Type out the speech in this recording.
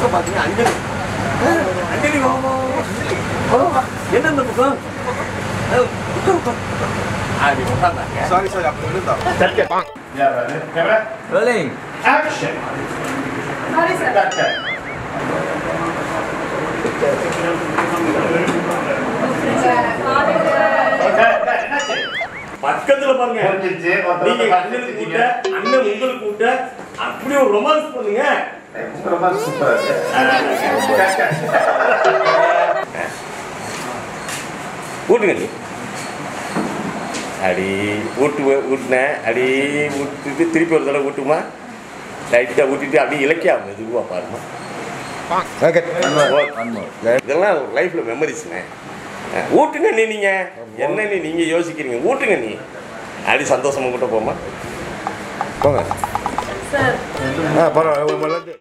பக்கம் பார்த்தீங்க அஞ்சலி ஆ, அஞ்சலி வா வா வா. வா, வா. என்ன இந்த பக்கம் ஆ, உட்காரு, உட்காரு. அப்படி உட்காந்தாங்க சாரி சாரி அப்படி விழுந்தா camera rolling action sorry sir என்னாச்சு பக்கத்துல பாருங்க புரிஞ்சிருச்சு நீங்க அண்ணனுக்கு கூட்ட அண்ணன் உங்களுக்கு கூட்ட அப்படி ஒரு ரொமான்ஸ் பண்ணுங்க ரொம்ப சூப்பரா இருக்கு ஊட்டுங்க நீ அடி ஊட்டு ஊட்டினேன் அடி ஊட்டிட்டு திருப்பி ஒரு தடவை ஊட்டுமா லைட்டாக ஊட்டிட்டு அப்படியே இலக்கியா மெதுவாக பாருமா இதெல்லாம் லைஃப்பில் மெமரிஸ்ண்ணே ஊட்டுங்க நீ நீங்கள் என்ன நீ நீங்கள் யோசிக்கிறீங்க ஊட்டுங்க நீ அப்படி சந்தோஷமா கூட போமா போங்க சார் ஆ பரவாயில்ல